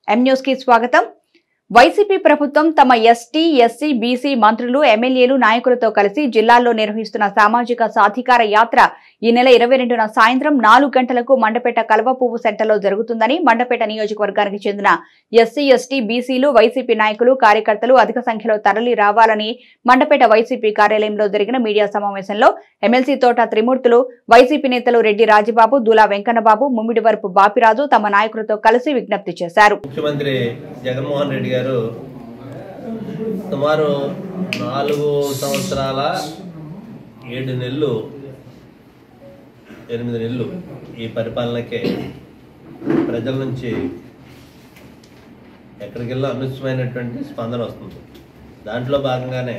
M news కి స్వాగతం YCP ప్రభుత్వం తమ ఎస్టీ ఎస్సీ బీసీ మంత్రులు ఎమ్మెల్యేలు నాయకులతో కలిసి జిల్లాల్లో నిర్వహిస్తున్న సామాజిక సాధికార యాత్ర ఈ నెల ఇరవై రెండున సాయంత్రం నాలుగు గంటలకు మండపేట కలవ పువ్వు సెంటర్లో జరుగుతుందని మండపేట నియోజకవర్గానికి చెందిన ఎస్సీ ఎస్టీ బీసీలు వైసీపీ నాయకులు కార్యకర్తలు అధిక సంఖ్యలో తరలి రావాలని మండపేట వైసీపీ కార్యాలయంలో జరిగిన మీడియా సమావేశంలో ఎమ్మెల్సీ తోట త్రిమూర్తులు వైసీపీ నేతలు రెడ్డి రాజబాబు దులా వెంకన్నబాబు ముమ్మిడివరపు బాపిరాజు తమ నాయకులతో కలిసి విజ్ఞప్తి చేశారు ముఖ్యమంత్రి జగన్మోహన్ రెడ్డి గారు సుమారు నాలుగు సంవత్సరాల ఏడు నెలలు ఎనిమిది నెలలు ఈ పరిపాలనకే ప్రజల నుంచి ఎక్కడికెళ్ళో అనుచితమైనటువంటి స్పందన వస్తుంది దాంట్లో భాగంగానే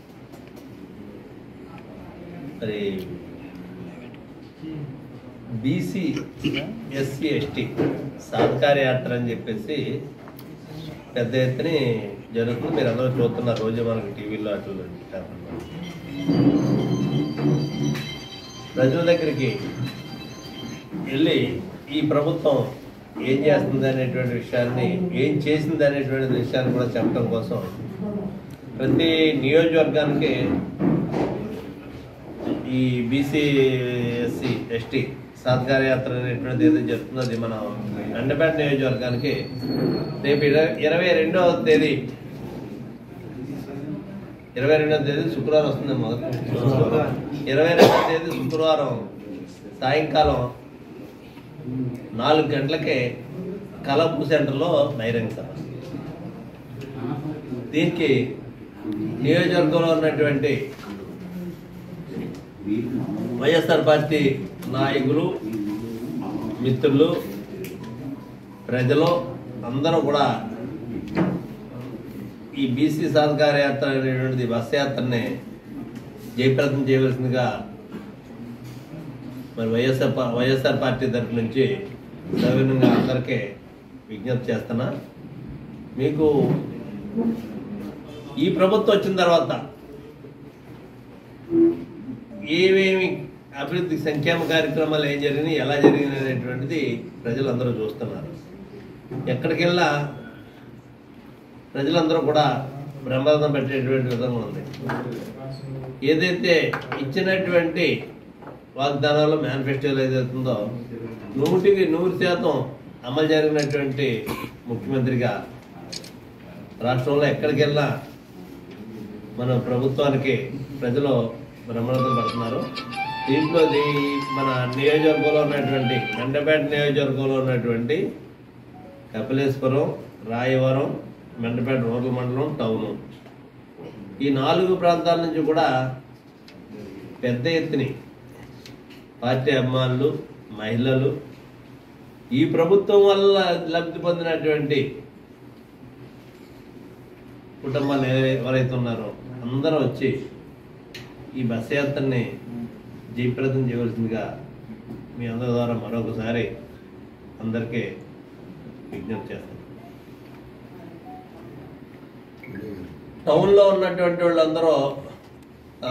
మరి బీసీ ఎస్సీ ఎస్టీ సాధకార యాత్ర అని చెప్పేసి పెద్ద ఎత్తున జరుగుతుంది మీరు అందరూ చూస్తున్నారు రోజు మనకి టీవీలో అట్లా పేపర్లో. ప్రజల దగ్గరికి వెళ్ళి ఈ ప్రభుత్వం ఏం చేస్తుంది అనేటువంటి విషయాన్ని ఏం చేసింది అనేటువంటి విషయాన్ని కూడా చెప్పడం కోసం ప్రతి నియోజకవర్గానికి ఈ బీసీ ఎస్సీ ఎస్టీ సాధకార యాత్ర అనేటువంటిది ఏదో జరుగుతున్నది మన అండపేట నియోజకవర్గానికి రేపు ఇర- ఇరవై రెండవ తేదీ ఇరవై రెండవ తేదీ శుక్రవారం వస్తుంది మొదటి ఇరవై రెండవ తేదీ శుక్రవారం సాయంకాలం నాలుగు గంటలకే కలపు సెంటర్లో బహిరంగ సభ దీనికి నియోజకవర్గంలో ఉన్నటువంటి వైఎస్ఆర్ పార్టీ నాయకులు మిత్రులు ప్రజలు అందరూ కూడా ఈ బీసీ సాధకార యాత్ర అనేటువంటిది బస్ యాత్రని జయప్రదం చేయవలసిందిగా మరి వైఎస్ఆర్ పా- వైఎస్ఆర్ పార్టీ తరఫు నుంచి సవినంగా అందరికీ విజ్ఞప్తి చేస్తున్నా మీకు ఈ ప్రభుత్వం వచ్చిన తర్వాత ఏమేమి అభివృద్ధి సంక్షేమ కార్యక్రమాలు ఏం జరిగినాయి ఎలా జరిగినాయి అనేటువంటిది ప్రజలందరూ చూస్తున్నారు ఎక్కడికెళ్ళా ప్రజలందరూ కూడా బ్రహ్మాండం పెట్టేటువంటి విధంగా ఉంది ఏదైతే ఇచ్చినటువంటి వాగ్దానాలు మేనిఫెస్టోలు ఏదైతుందో నూటికి నూరు శాతం అమలు జరిగినటువంటి ముఖ్యమంత్రిగా రాష్ట్రంలో ఎక్కడికెళ్ళా మన ప్రభుత్వానికి ప్రజలు బ్రహ్మాండం పడుతున్నారు దీంట్లో దీ- మన నియోజకవర్గంలో ఉన్నటువంటి మెండపేట నియోజకవర్గంలో ఉన్నటువంటి కపిలేశ్వరం రాయవరం మెండపేట రూరల్ మండలం టౌను ఈ నాలుగు ప్రాంతాల నుంచి కూడా పెద్ద ఎత్తుని పార్టీ అభిమానులు మహిళలు ఈ ప్రభుత్వం వల్ల లబ్ధి పొందినటువంటి కుటుంబాలు ఏ- ఎవరైతే ఉన్నారో అందరూ వచ్చి ఈ బస్ యాత్రని జయప్రదం చేయవలసిందిగా మీ అందరి ద్వారా మరొకసారి అందరికీ విజ్ఞప్తి చేస్తాను టౌన్లో ఉన్నటువంటి వాళ్ళందరూ ఆ,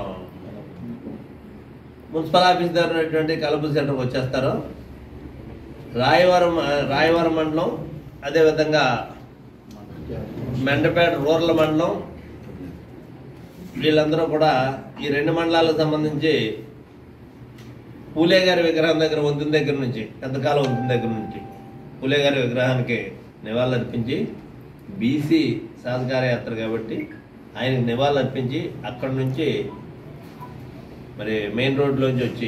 మున్సిపల్ ఆఫీస్ దగ్గర ఉన్నటువంటి కలుపు సెంటర్కి వచ్చేస్తారు రాయవరం రాయవరం మండలం అదేవిధంగా మెండపేట రూరల్ మండలం వీళ్ళందరూ కూడా ఈ రెండు మండలాలకు సంబంధించి పూలే గారి విగ్రహం దగ్గర వంతున దగ్గర నుంచి పెద్దకాలం వంతున దగ్గర నుంచి పూలే గారి విగ్రహానికి నివాళులర్పించి బీసీ సాధకార యాత్ర కాబట్టి ఆయనకి నివాళులర్పించి అక్కడి నుంచి మరి మెయిన్ రోడ్లోంచి వచ్చి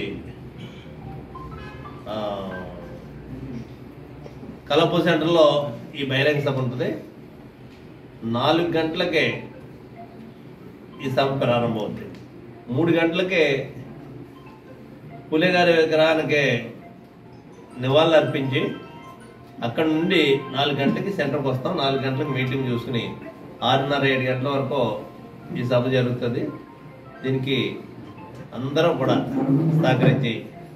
ఆ, కలపు సెంటర్లో ఈ బహిరంగ సభ ఉంటుంది నాలుగు గంటలకే ఈ సభ ప్రారంభమవుతుంది మూడు గంటలకే పులి గారి విగ్రహానికి నివాళులు అర్పించి అక్కడ నుండి నాలుగు గంటలకి సెంటర్కి వస్తాం నాలుగు గంటలకు మీటింగ్ చూసుకుని ఆరున్నర ఏడు గంటల వరకు ఈ సభ జరుగుతుంది దీనికి అందరూ కూడా సహకరించి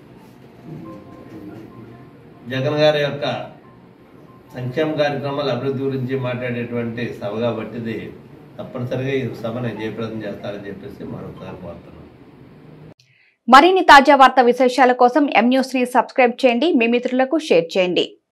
జగన్ గారి యొక్క సంక్షేమ కార్యక్రమాల అభివృద్ధి గురించి మాట్లాడేటువంటి సభ కాబట్టి ఇది తప్పనిసరిగా ఈ సభని జయప్రదం చేస్తారని చెప్పేసి మరొకసారి కోరుతున్నాను మరిన్ని తాజా వార్తా విశేషాల కోసం ఎం న్యూస్ ని సబ్స్క్రైబ్ చేయండి మీ మిత్రులకు షేర్ చేయండి